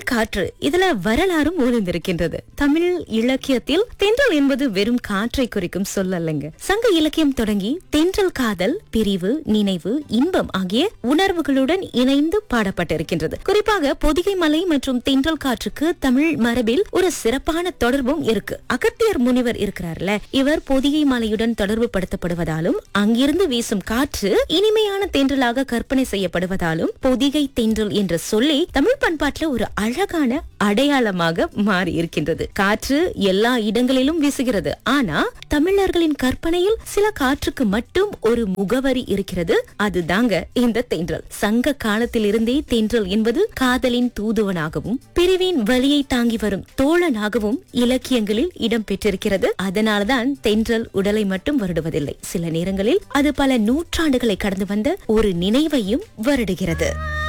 தென்றல் காற்று இதுல வரலாறும் ஒளிந்திருக்கின்றது தமிழ் இலக்கியத்தில் தென்றல் என்பது வெறும் காற்றை குறிக்கும் சொல்லல்லங்க சங்க இலக்கியம் தொடங்கி தென்றல் காதல் பிரிவு நினைவு இன்பம் ஆகிய உணர்வுகளுடன் இணைந்து பாடப்பட்டிருக்கின்றது குறிப்பாக பொதிகை மலை மற்றும் தென்றல் காற்றுக்கு தமிழ் மரபில் ஒரு சிறப்பான தொடர்பும் இருக்கு அகத்தியர் முனிவர் இருக்கிறார்ல இவர் பொதிகை மலையுடன் தொடர்பு படுத்தப்படுவதாலும் அங்கிருந்து வீசும் காற்று இனிமையான தென்றலாக கற்பனை செய்யப்படுவதாலும் பொதிகை தென்றல் என்ற சொல்லி தமிழ் பண்பாட்டுல ஒரு அழகான அடையாளமாக மாறி இருக்கின்றது காற்று எல்லா இடங்களிலும் வீசுகிறது ஆனா தமிழர்களின் கற்பனையில் சில காற்றுக்கு மட்டும் ஒரு முகவரி இருக்கிறது அதுதாங்க இந்த தென்றல் சங்க காலத்திலிருந்தே தென்றல் என்பது காதலின் தூதுவனாகவும் பிரிவின் வலியை தாங்கி வரும் தோழனாகவும் இலக்கியங்களில் இடம் பெற்றிருக்கிறது அதனால்தான் தென்றல் உடலை மட்டும் வருடுவதில்லை சில நேரங்களில் அது பல நூற்றாண்டுகளை கடந்து வந்த ஒரு நினைவையும் வருடுகிறது